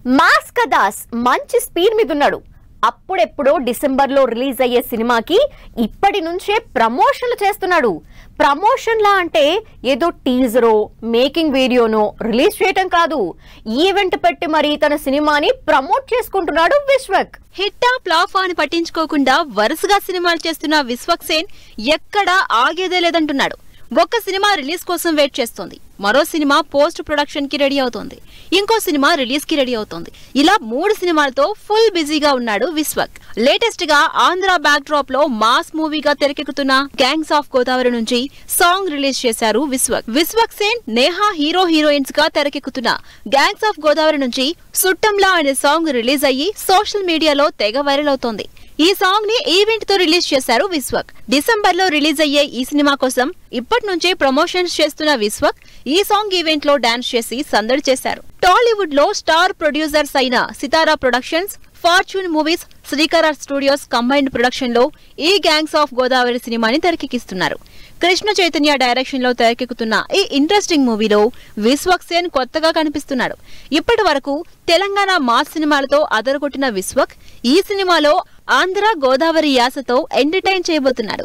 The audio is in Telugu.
మాస్క దాస్ మంచి స్పీడ్ మీద ఉన్నాడు అప్పుడెప్పుడో డిసెంబర్లో రిలీజ్ అయ్యే సినిమాకి ఇప్పటి నుంచే ప్రమోషన్లు చేస్తున్నాడు ప్రమోషన్లా అంటే ఏదో టీజరో మేకింగ్ వీడియోనో రిలీజ్ చేయటం కాదు ఈవెంట్ పెట్టి మరి తన సినిమాని ప్రమోట్ చేసుకుంటున్నాడు విశ్వక్ హిట్టా ఫ్లాఫా అని పట్టించుకోకుండా వరుసగా సినిమాలు చేస్తున్న విశ్వక్ సేన్ ఎక్కడా ఆగేదే లేదంటున్నాడు ఒక్క సినిమా రిలీజ్ కోసం వెయిట్ చేస్తోంది మరో సినిమా పోస్ట్ ప్రొడక్షన్ కి రెడీ అవుతోంది ఇంకో సినిమా రిలీజ్ కి రెడీ అవుతోంది ఇలా మూడు సినిమాలతో ఫుల్ బిజీగా ఉన్నాడు విశ్వక్ లేటెస్ట్ గా ఆంధ్ర బ్యాక్ డ్రాప్ లో మాస్ మూవీగా తెరకెక్కుతున్న గ్యాంగ్స్ ఆఫ్ గోదావరి నుంచి సాంగ్ రిలీజ్ చేశారు విశ్వక్ విశ్వక్ సేన్ నేహా హీరో హీరోయిన్స్ గా తెరకెక్కుతున్న గ్యాంగ్స్ ఆఫ్ గోదావరి నుంచి సుట్టంలా అనే సాంగ్ రిలీజ్ అయ్యి సోషల్ మీడియాలో తెగ వైరల్ అవుతోంది ఈ సాంగ్ ని ఈవెంట్ తో రిలీజ్ చేశారు విశ్వక్ డిసెంబర్ లో రిలీజ్ అయ్యే ఈ సినిమా కోసం ఇప్పటి నుంచే ప్రమోషన్స్ చేస్తున్న విశ్వక్ ఈ సాంగ్ ఈవెంట్ లో డాన్స్ చేసి సందడి చేశారు టాలీవుడ్ లో స్టార్ ప్రొడ్యూసర్స్ అయిన Sithara productions fortune movies Srikara studios combined production లో ఈ గ్యాంగ్స్ ఆఫ్ గోదావరి సినిమాని తెరకెక్కిస్తున్నారు కృష్ణ చైతన్య డైరెక్షన్ లో తెరకెక్కుతున్న ఈ ఇంట్రెస్టింగ్ మూవీలో విశ్వక్ సేన్ కొత్తగా కనిపిస్తున్నాడు ఇప్పటి వరకు తెలంగాణ మాస్ సినిమాలతో అదరగొట్టిన విశ్వక్ ఈ సినిమాలో ఆంధ్ర గోదావరి యాసతో ఎంటర్టైన్ చేయబోతున్నాడు